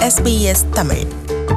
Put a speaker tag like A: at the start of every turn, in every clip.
A: SBS Tamil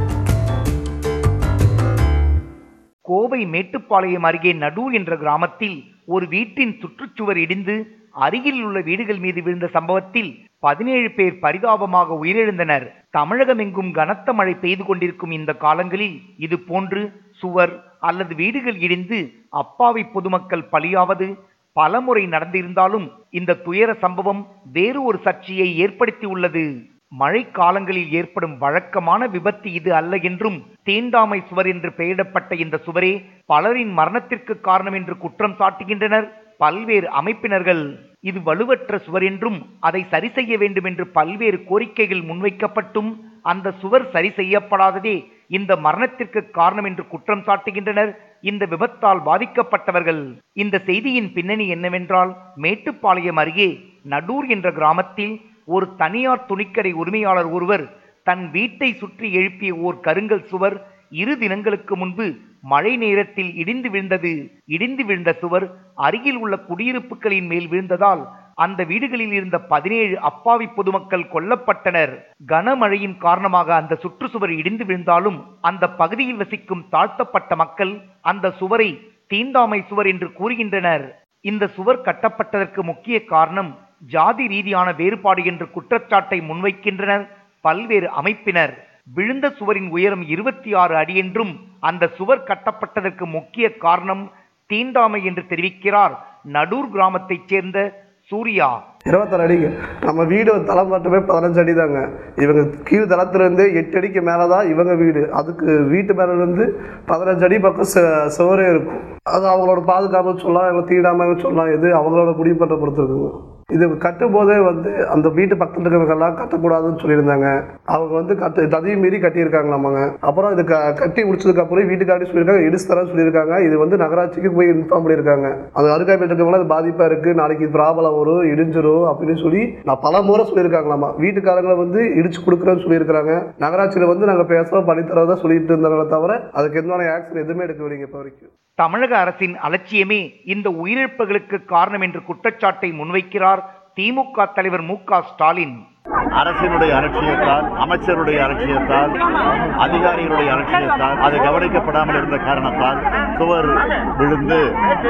B: Kovai Mettupalayam அருகே நடூர் என்ற கிராமத்தில் ஒரு வீட்டின் சுற்றுச்சுவர் இடிந்து அருகில் உள்ள வீடுகள் மீது விழுந்த சம்பவத்தில் பதினேழு பேர் பரிதாபமாக உயிரிழந்தனர் தமிழகமெங்கும் கனத்த மழை பெய்து கொண்டிருக்கும் இந்த காலங்களில் இது போன்று சுவர் அல்லது வீடுகள் இடிந்து அப்பாவி பொதுமக்கள் பலியாவது பலமுறை நடந்திருந்தாலும் இந்த துயர சம்பவம் வேறு ஒரு சர்ச்சையை ஏற்படுத்தியுள்ளது மழை காலங்களில் ஏற்படும் வழக்கமான விபத்து இது அல்ல என்றும் தீண்டாமை சுவர் என்று பெயரிடப்பட்ட இந்த சுவரே பலரின் மரணத்திற்கு காரணம் என்று குற்றம் சாட்டுகின்றனர் பல்வேறு அமைப்பினர்கள் இது வலுவற்ற சுவர் என்றும் அதை சரி செய்ய வேண்டும் என்று பல்வேறு கோரிக்கைகள் முன்வைக்கப்பட்டும் அந்த சுவர் சரி செய்யப்படாததே இந்த மரணத்திற்கு காரணம் என்று குற்றம் சாட்டுகின்றனர் இந்த விபத்தால் பாதிக்கப்பட்டவர்கள் இந்த செய்தியின் பின்னணி என்னவென்றால் மேட்டுப்பாளையம் அருகே நடூர் என்ற கிராமத்தில் ஒரு தனியார் துணிக்கடை உரிமையாளர் ஒருவர் தன் வீட்டை சுற்றி எழுப்பிய ஓர் கருங்கல் சுவர் இரு தினங்களுக்கு முன்பு மழை நேரத்தில் இடிந்து விழுந்தது இடிந்து விழுந்த சுவர் அருகில் உள்ள குடியிருப்புகளின் மேல் விழுந்ததால் அந்த வீடுகளில் இருந்த பதினேழு அப்பாவி பொதுமக்கள் கொல்லப்பட்டனர் கனமழையின் காரணமாக அந்த சுற்றுச்சுவர் இடிந்து விழுந்தாலும் அந்த பகுதியில் வசிக்கும் தாழ்த்தப்பட்ட மக்கள் அந்த சுவரை தீண்டாமை சுவர் என்று கூறுகின்றனர் இந்த சுவர் கட்டப்பட்டதற்கு முக்கிய காரணம் ஜாதி ரீதியான வேறுபாடு என்று குற்றச்சாட்டை முன்வைக்கின்றனர் பல்வேறு அமைப்பினர் விழுந்த சுவரின் உயரம் இருபத்தி ஆறு அடி என்றும் அந்த சுவர் கட்டப்பட்டதற்கு முக்கிய காரணம் தீண்டாமை என்று தெரிவிக்கிறார் நடூர் கிராமத்தைச் சேர்ந்த சூர்யா
C: இருபத்தாறு அடிங்க நம்ம வீடு தலை மட்டுமே பதினஞ்சு அடி தாங்க இவங்க கீழ் தளத்துலேருந்து எட்டு அடிக்கு மேலே தான் இவங்க வீடு அதுக்கு வீட்டு மேலேருந்து பதினஞ்சு அடி பக்கம் செ சுவரே இருக்கும் அது அவங்களோட பாதுகாப்பு சொல்லலாம் இல்லை தீடாமல் சொல்லலாம் எது அவங்களோட முடிவு பண்ணுற பொறுத்திருக்குங்க இது கட்டும் போதே வந்து அந்த வீட்டு பக்கத்தில் இருக்கிறவங்கெல்லாம் கட்டக்கூடாதுன்னு சொல்லியிருந்தாங்க அவங்க வந்து கட்டு அதையும் மீறி கட்டியிருக்காங்களாமாங்க அப்புறம் இது க கட்டி முடிச்சதுக்கு அப்புறம் வீட்டுக்காண்டி சொல்லியிருக்காங்க இடிச்சு தரேன்னு சொல்லியிருக்காங்க இது வந்து நகராட்சிக்கு போய் இன்ஃபார்ம் பண்ணியிருக்காங்க அந்த அருகாமையில் இருக்கவங்களாம் அது பாதிப்பாக இருக்குது நாளைக்கு ப்ராப்ளம் வரும் இடிஞ்சிரும் அப்படின்னு சொல்லி நான் பல முறை சொல்லியிருக்காங்களாமா வீட்டுக்காரங்களை வந்து இடிச்சு கொடுக்குறேன்னு சொல்லியிருக்காங்க நகராட்சியில் வந்து நாங்கள் பேசுகிறோம் பண்ணித்தரதா சொல்லிட்டு இருந்தாங்களே தவிர அதுக்கு எந்த ஆக்ஷன் எதுவுமே எடுக்கவில்லைங்க இப்போ வரைக்கும்
B: தமிழக அரசின் அலட்சியமே இந்த உயிரிழப்புகளுக்கு காரணம் என்று குற்றச்சாட்டை முன்வைக்கிறார் திமுக தலைவர் மு க ஸ்டாலின்
D: அரசினுடைய அலட்சியத்தால் அமைச்சருடைய அலட்சியத்தால் அதிகாரிகளுடைய அலட்சியத்தால் அது கவனிக்கப்படாமல் இருந்த காரணத்தால் சுவர் விழுந்து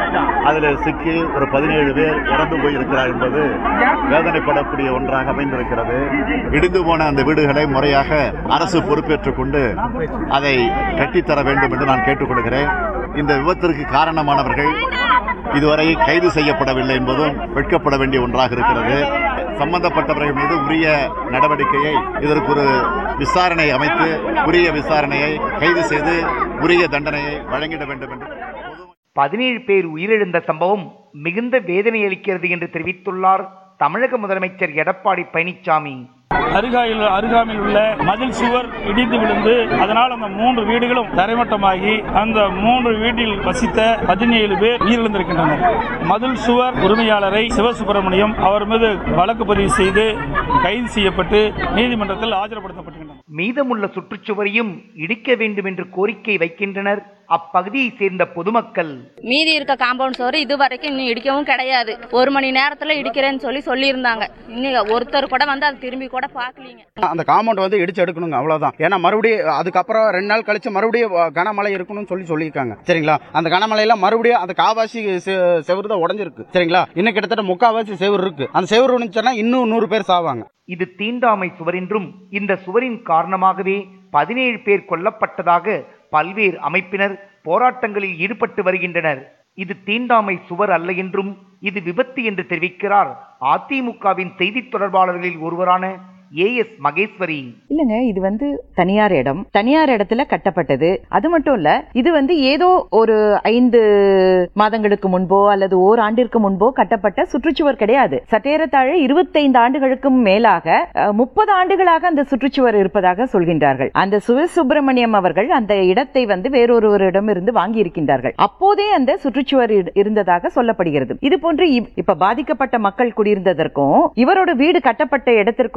D: அதில் சிக்கி ஒரு பதினேழு பேர் இறந்து போயிருக்கிறார் என்பது வேதனைப்படக்கூடிய ஒன்றாக அமைந்திருக்கிறது இடிந்து போன அந்த வீடுகளை முறையாக அரசு பொறுப்பேற்றுக் கொண்டு அதை கட்டித்தர வேண்டும் என்று நான் கேட்டுக்கொள்கிறேன் இந்த விபத்திற்கு காரணமானவர்கள் இதுவரை கைது செய்யப்படவில்லை என்பதும் வெட்கப்பட வேண்டிய ஒன்றாக இருக்கிறது சம்பந்தப்பட்டவர்கள் மீது உரிய நடவடிக்கையை இதற்கு ஒரு விசாரணை அமைத்து உரிய விசாரணையை கைது செய்து உரிய தண்டனையை வழங்கிட வேண்டும் என்று
B: பதினேழு பேர் உயிரிழந்த சம்பவம் மிகுந்த வேதனை அளிக்கிறது என்று தெரிவித்துள்ளார் தமிழக முதலமைச்சர் எடப்பாடி பழனிசாமி
E: அருகாயில் அருகாமையில் உள்ள மதில் சுவர் இடிந்து விழுந்து அதனால் அந்த மூன்று வீடுகளும் தரைமட்டமாகி அந்த மூன்று வீட்டில் வசித்த பதினேழு பேர் உயிரிழந்திருக்கின்றனர் மதில் சுவர் உரிமையாளரை சிவசுப்பிரமணியம் அவர் மீது வழக்கு பதிவு செய்து கைது செய்யப்பட்டு நீதிமன்றத்தில் ஆஜர்படுத்தப்பட்டுள்ளனர்
B: மீதமுள்ள சுற்றுச்சுவரையும் இடிக்க வேண்டும் என்று கோரிக்கை வைக்கின்றனர் அப்பகுதியைச் சேர்ந்த பொதுமக்கள்
F: மீதி இருக்க காம்பவுண்ட் சுவர் இது வரைக்கும் இன்னும் இடிக்கவும் கிடையாது ஒரு மணி நேரத்துல இடிக்கிறேன்னு சொல்லி சொல்லியிருந்தாங்க இன்னும் ஒருத்தர் கூட வந்து அதை திரும்பி கூட பார்க்கலீங்க
G: அந்த காம்பவுண்ட் வந்து இடிச்சு எடுக்கணுங்க அவ்வளவுதான் ஏன்னா மறுபடியும் அதுக்கப்புறம் ரெண்டு நாள் கழிச்சு மறுபடியும் கனமழை இருக்கணும்னு சொல்லி சொல்லியிருக்காங்க சரிங்களா அந்த கனமழையில மறுபடியும் அந்த காவாசி செ- செவுரு தான் உடஞ்சிருக்கு சரிங்களா இன்னும் கிட்டத்தட்ட முக்காவாசி செவுரு இருக்கு அந்த செவுரு இருந்துச்சுன்னா இன்னும் நூறு பேர் சாவாங்க
B: இது தீண்டாமை சுவர் என்றும் இந்த சுவரின் காரணமாகவே பதினேழு பேர் கொல்லப்பட்டதாக பல்வேறு அமைப்பினர் போராட்டங்களில் ஈடுபட்டு வருகின்றனர் இது தீண்டாமை சுவர் அல்ல என்றும் இது விபத்து என்று தெரிவிக்கிறார் அதிமுகவின் செய்தித் தொடர்பாளர்களில் ஒருவரான ஏ எஸ் மகேஸ்வரி
H: இல்லைங்க இது வந்து தனியார் இடம் தனியார் இடத்துல கட்டப்பட்டது அது மட்டும் இல்ல இது வந்து ஏதோ ஒரு ஐந்து மாதங்களுக்கு முன்போ அல்லது ஓராண்டிற்கு முன்போ கட்டப்பட்ட சுற்றுச்சுவர் கிடையாது சற்றேறத்தாழ இருபத்தைந்து ஆண்டுகளுக்கும் மேலாக அஹ், முப்பது ஆண்டுகளாக அந்த சுற்றுச்சுவர் இருப்பதாக சொல்கின்றார்கள் அந்த சிவ சுப்பிரமணியம் அவர்கள் அந்த இடத்தை வந்து வேறொருவரிடம் இருந்து வாங்கி இருக்கின்றார்கள் அப்போதே அந்த சுற்றுச்சுவர் இரு- இருந்ததாக சொல்லப்படுகிறது இது போன்று இப்- இப்ப பாதிக்கப்பட்ட மக்கள் குடியிருந்ததற்கும் இவரோட வீடு கட்டப்பட்ட இடத்திற்கும் பாத்தீங்கன்னா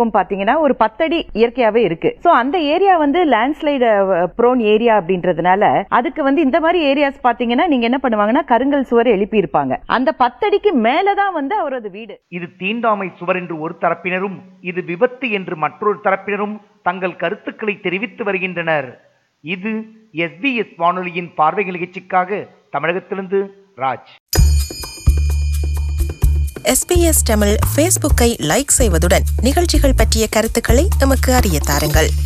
H: பாத்தீங்கன்னா ஒரு பத்தடி இயற்கையாவே இருக்கு சோ அந்த ஏரியா வந்து லேண்ட்ஸ்லைடு ப்ரோன் ஏரியா அப்படின்றதுனால அதுக்கு வந்து இந்த மாதிரி ஏரியாஸ் பாத்தீங்கன்னா நீங்க என்ன பண்ணுவாங்கன்னா கருங்கல் சுவர் எழுப்பி இருப்பாங்க அந்த பத்தடிக்கு மேலதான் வந்து அவரது வீடு
B: இது தீண்டாமை சுவர் என்று ஒரு தரப்பினரும் இது விபத்து என்று மற்றொரு தரப்பினரும் தங்கள் கருத்துக்களை தெரிவித்து வருகின்றனர் இது எஸ்பிஎஸ் வானொலியின் பார்வை நிகழ்ச்சிக்காக தமிழகத்திலிருந்து ராஜ்
A: எஸ்பிஎஸ் தமிழ் ஃபேஸ்புக்கை லைக் செய்வதுடன் நிகழ்ச்சிகள் பற்றிய கருத்துக்களை எமக்கு அறிய தாருங்கள்